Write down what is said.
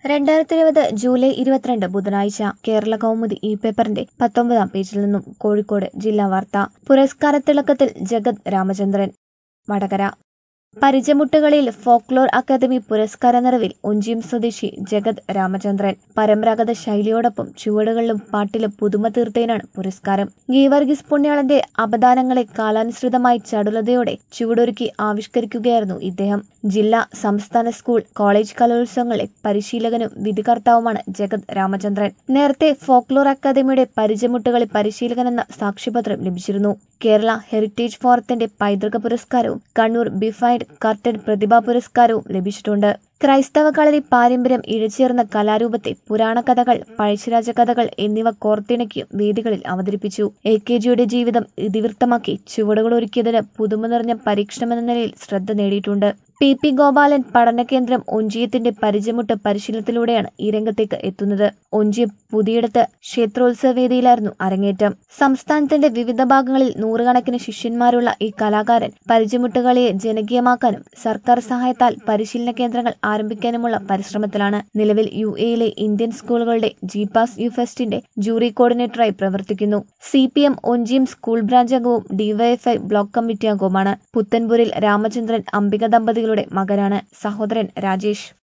രണ്ടായിരത്തി ഇരുപത് ജൂലൈ ഇരുപത്തിരണ്ട് ബുധനാഴ്ച കേരള കൗമുദി ഈ പേപ്പറിന്റെ പത്തൊമ്പതാം പേജിൽ നിന്നും കോഴിക്കോട് ജില്ലാ വാർത്ത പുരസ്കാരത്തിളക്കത്തിൽ ജഗത് രാമചന്ദ്രൻ വടകര പരിചമുട്ടുകളിൽ ഫോക്ലോർ അക്കാദമി പുരസ്കാര നിറവിൽ ഒഞ്ചിയം സ്വദേശി ജഗത് രാമചന്ദ്രൻ പരമ്പരാഗത ശൈലിയോടൊപ്പം ചുവടുകളിലും പാട്ടിലും പുതുമ തീർത്തതിനാണ് പുരസ്കാരം ഗീവർഗീസ് പുണ്യാളന്റെ അപദാനങ്ങളെ കാലാനുസൃതമായി ചടുലതയോടെ ചുവടൊരുക്കി ആവിഷ്കരിക്കുകയായിരുന്നു ഇദ്ദേഹം ജില്ലാ സംസ്ഥാന സ്കൂൾ കോളേജ് കലോത്സവങ്ങളിലെ പരിശീലകനും വിധികർത്താവുമാണ് ജഗത് രാമചന്ദ്രൻ നേരത്തെ ഫോക്ലോർ അക്കാദമിയുടെ പരിചമുട്ടുകളി പരിശീലകനെന്ന സാക്ഷ്യപത്രം ലഭിച്ചിരുന്നു കേരള ഹെറിറ്റേജ് ഫോറത്തിന്റെ പൈതൃക പുരസ്കാരവും കണ്ണൂർ ബിഫൈഡ് കർട്ടൻ പ്രതിഭാ പുരസ്കാരവും ലഭിച്ചിട്ടുണ്ട് ക്രൈസ്തവ കളരി പാരമ്പര്യം ഇഴചേർന്ന കലാരൂപത്തെ പുരാണ കഥകൾ പഴശ്ശിരാജ കഥകൾ എന്നിവ കോർത്തിണക്കിയും വേദികളിൽ അവതരിപ്പിച്ചു എ കെ ജിയുടെ ജീവിതം ഇതിവൃത്തമാക്കി ചുവടുകൾ ഒരുക്കിയതിന് പുതുമ നിറഞ്ഞ പരീക്ഷണമെന്ന നിലയിൽ ശ്രദ്ധ നേടിയിട്ടുണ്ട് പി പി ഗോപാലൻ പഠനകേന്ദ്രം ഒഞ്ചിയത്തിന്റെ പരിചയമുട്ട് പരിശീലനത്തിലൂടെയാണ് ഈ രംഗത്തേക്ക് എത്തുന്നത് ഒഞ്ചിയം പുതിയിടത്ത് ക്ഷേത്രോത്സവ വേദിയിലായിരുന്നു അരങ്ങേറ്റം സംസ്ഥാനത്തിന്റെ വിവിധ ഭാഗങ്ങളിൽ നൂറുകണക്കിന് ശിഷ്യന്മാരുള്ള ഈ കലാകാരൻ പരിചയമുട്ടുകളെ ജനകീയമാക്കാനും സർക്കാർ സഹായത്താൽ പരിശീലന കേന്ദ്രങ്ങൾ ആരംഭിക്കാനുമുള്ള പരിശ്രമത്തിലാണ് നിലവിൽ യു എയിലെ ഇന്ത്യൻ സ്കൂളുകളുടെ ജിപാസ് യു ഫെസ്റ്റിന്റെ ജൂറി കോർഡിനേറ്ററായി പ്രവർത്തിക്കുന്നു C P M Onchiyam school branch അംഗവും ഡിവൈഎഫ്ഐ ബ്ലോക്ക് കമ്മിറ്റി അംഗവുമാണ് പുത്തൻപൂരിൽ രാമചന്ദ്രൻ അംബിക ദമ്പതികളുടെ മകനാണ് സഹോദരൻ രാജേഷ്